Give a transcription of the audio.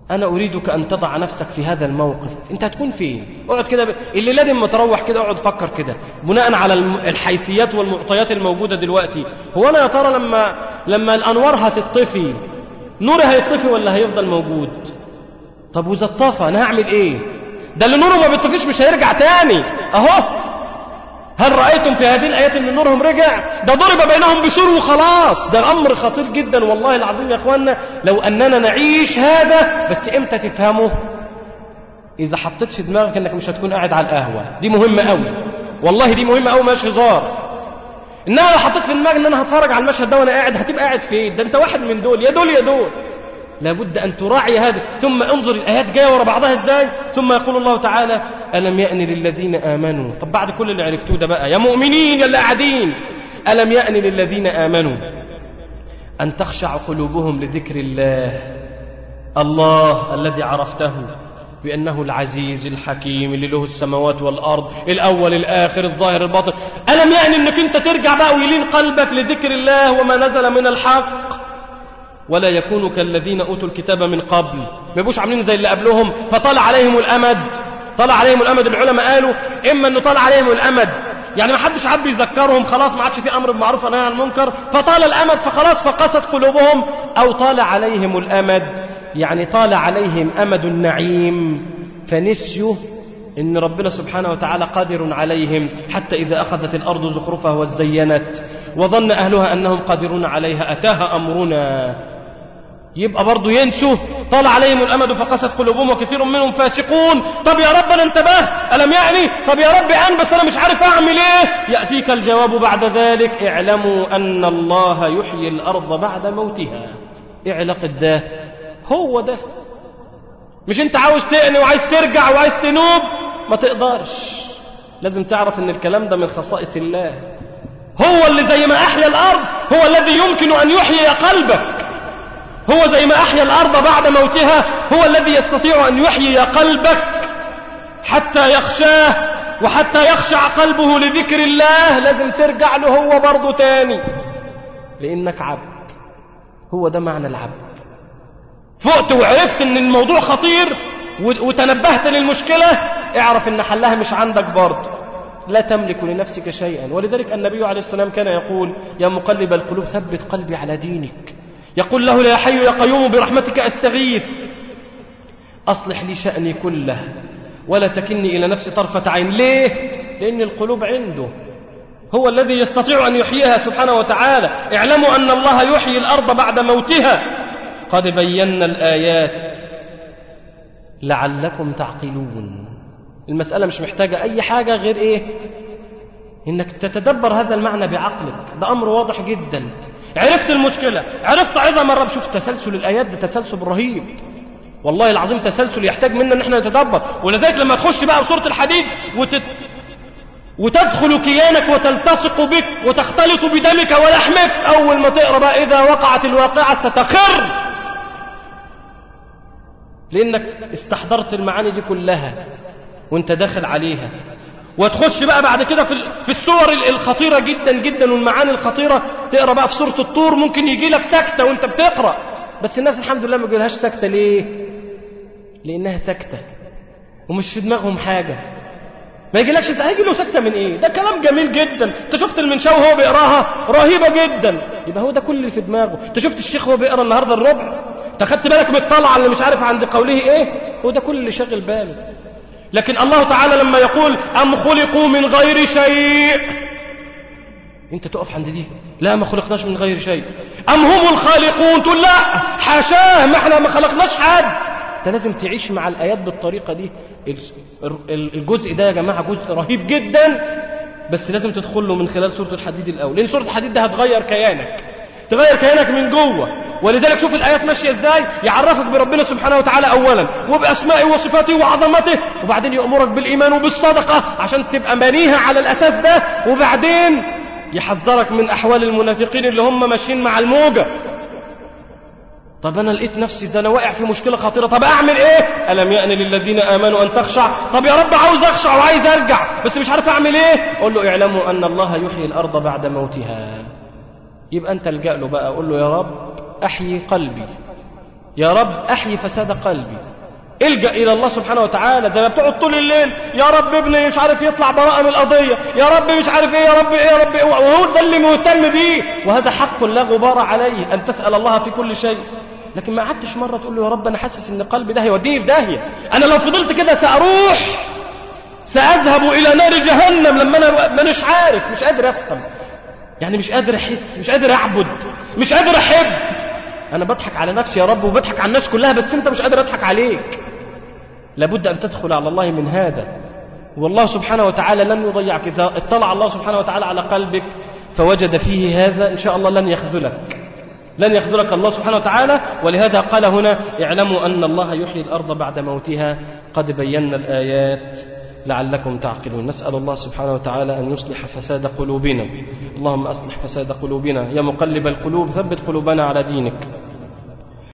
أنا أريدك أن تضع نفسك في هذا الموقف أنت هتكون فين اقعد كده ب... اللي لازم متروح كده اقعد فكر كده بناء على الم... الحيثيات والمعطيات الموجودة دلوقتي هو أنا يا ترى لما لما الأنوار هتطفي نوري هيطفي ولا هيفضل موجود طب وإذا اتطفى أنا هعمل إيه ده اللي نوره ما بيطفيش مش هيرجع تاني أهو هل رأيتم في هذه الآيات أن نورهم رجع ده ضرب بينهم بسور وخلاص ده أمر خطير جدا والله العظيم يا أخوانا لو أننا نعيش هذا بس إمتى تفهمه إذا حطيت في دماغك أنك مش هتكون قاعد على القهوة دي مهمة قوي والله دي مهمة قوي مش هزار إنما لو حطيت في دماغك أن أنا هتفرج على المشهد ده وأنا قاعد هتبقى قاعد فين ده أنت واحد من دول يا دول يا دول لابد أن تراعي هذا ثم انظر الآيات جاية ورا بعضها إزاي ثم يقول الله تعالى ألم يأن للذين آمنوا طب بعد كل اللي عرفتوه ده بقى يا مؤمنين يا اللي قاعدين ألم يأن للذين آمنوا أن تخشع قلوبهم لذكر الله الله الذي عرفته بأنه العزيز الحكيم اللي له السماوات والأرض الأول الآخر الظاهر الباطن ألم يعني أنك أنت ترجع بقى ويلين قلبك لذكر الله وما نزل من الحق ولا يكونوا كالذين أوتوا الكتاب من قبل ما يبقوش عاملين زي اللي قبلهم فطال عليهم الأمد طال عليهم الأمد العلماء قالوا إما أنه طال عليهم الأمد يعني ما حدش حب يذكرهم خلاص ما عادش في أمر بالمعروف ونهي عن المنكر فطال الأمد فخلاص فقست قلوبهم أو طال عليهم الأمد يعني طال عليهم أمد النعيم فنسيوا إن ربنا سبحانه وتعالى قادر عليهم حتى إذا أخذت الأرض زخرفها وزينت وظن أهلها أنهم قادرون عليها أتاها أمرنا يبقى برضه ينسوا طال عليهم الأمد فقست قلوبهم وكثير منهم فاسقون طب يا رب أنا انتبه ألم يعني طب يا رب أن بس أنا مش عارف أعمل إيه يأتيك الجواب بعد ذلك اعلموا أن الله يحيي الأرض بعد موتها إيه علاقة ده هو ده مش انت عاوز تقني وعايز ترجع وعايز تنوب ما تقدرش لازم تعرف ان الكلام ده من خصائص الله هو اللي زي ما احيا الارض هو الذي يمكن ان يحيي قلبك هو زي ما احيا الارض بعد موتها هو الذي يستطيع ان يحيي قلبك حتى يخشاه وحتى يخشع قلبه لذكر الله لازم ترجع له هو برضه تاني لانك عبد هو ده معنى العبد فقت وعرفت ان الموضوع خطير وتنبهت للمشكلة اعرف ان حلها مش عندك برضه لا تملك لنفسك شيئا ولذلك النبي عليه السلام كان يقول يا مقلب القلوب ثبت قلبي على دينك يقول له يا حي يا قيوم برحمتك أستغيث أصلح لي شأني كله ولا تكلني إلى نفسي طرفة عين ليه؟ لأن القلوب عنده هو الذي يستطيع أن يحييها سبحانه وتعالى اعلموا أن الله يحيي الأرض بعد موتها قد بينا الآيات لعلكم تعقلون المسألة مش محتاجة أي حاجة غير إيه إنك تتدبر هذا المعنى بعقلك ده أمر واضح جدا عرفت المشكلة عرفت عظم الرب شوف تسلسل الآيات ده تسلسل رهيب والله العظيم تسلسل يحتاج منا ان احنا نتدبر ولذلك لما تخش بقى في سورة الحديد وتت... وتدخل كيانك وتلتصق بك وتختلط بدمك ولحمك أول ما تقرأ بقى إذا وقعت الواقعة ستخر لأنك استحضرت المعاني دي كلها وانت داخل عليها وتخش بقى بعد كده في في الصور الخطيرة جدا جدا والمعاني الخطيرة تقرأ بقى في سورة الطور ممكن يجي لك سكتة وانت بتقرأ بس الناس الحمد لله ما يجيلهاش سكتة ليه لأنها سكتة ومش في دماغهم حاجة ما يجيلكش هيجي له سكتة من ايه ده كلام جميل جدا انت شفت المنشاوي وهو بيقراها رهيبة جدا يبقى هو ده كل اللي في دماغه انت شفت الشيخ وهو بيقرا النهارده الربع انت خدت بالك من الطلعة اللي مش عارف عند قوله ايه هو ده كل اللي شاغل باله لكن الله تعالى لما يقول أم خلقوا من غير شيء انت تقف عند دي لا ما خلقناش من غير شيء أم هم الخالقون تقول لا حاشاه ما احنا ما خلقناش حد انت لازم تعيش مع الآيات بالطريقة دي الجزء ده يا جماعة جزء رهيب جدا بس لازم تدخل له من خلال سورة الحديد الأول لأن سورة الحديد ده هتغير كيانك تغير كيانك من جوه ولذلك شوف الآيات ماشية ازاي يعرفك بربنا سبحانه وتعالى أولا وبأسمائه وصفاته وعظمته وبعدين يأمرك بالإيمان وبالصدقة عشان تبقى بنيها على الأساس ده وبعدين يحذرك من أحوال المنافقين اللي هم ماشيين مع الموجة طب أنا لقيت نفسي ده أنا واقع في مشكلة خطيرة طب أعمل إيه ألم يأن للذين آمنوا أن تخشع طب يا رب عاوز أخشع وعايز أرجع بس مش عارف أعمل إيه قول له اعلموا أن الله يحيي الأرض بعد موتها يبقى أنت الجأ له بقى قول له يا رب أحيي قلبي يا رب أحيي فساد قلبي الجأ إلى الله سبحانه وتعالى زي ما بتقعد طول الليل يا رب ابني مش عارف يطلع براءة من القضية يا رب مش عارف ايه يا رب ايه يا رب ايه وهو ده اللي مهتم بيه وهذا حق لا غبار عليه أن تسأل الله في كل شيء لكن ما قعدتش مرة تقول له يا رب أنا حاسس إن قلبي ده هيوديني في داهية أنا لو فضلت كده سأروح سأذهب إلى نار جهنم لما أنا ما مش عارف مش قادر أفهم يعني مش قادر أحس مش قادر أعبد مش قادر أحب أنا بضحك على نفسي يا رب وبضحك على الناس كلها بس أنت مش قادر أضحك عليك لابد أن تدخل على الله من هذا والله سبحانه وتعالى لن يضيعك إذا اطلع الله سبحانه وتعالى على قلبك فوجد فيه هذا إن شاء الله لن يخذلك لن يخذلك الله سبحانه وتعالى ولهذا قال هنا اعلموا أن الله يحيي الأرض بعد موتها قد بينا الآيات لعلكم تعقلون نسأل الله سبحانه وتعالى أن يصلح فساد قلوبنا اللهم أصلح فساد قلوبنا يا مقلب القلوب ثبت قلوبنا على دينك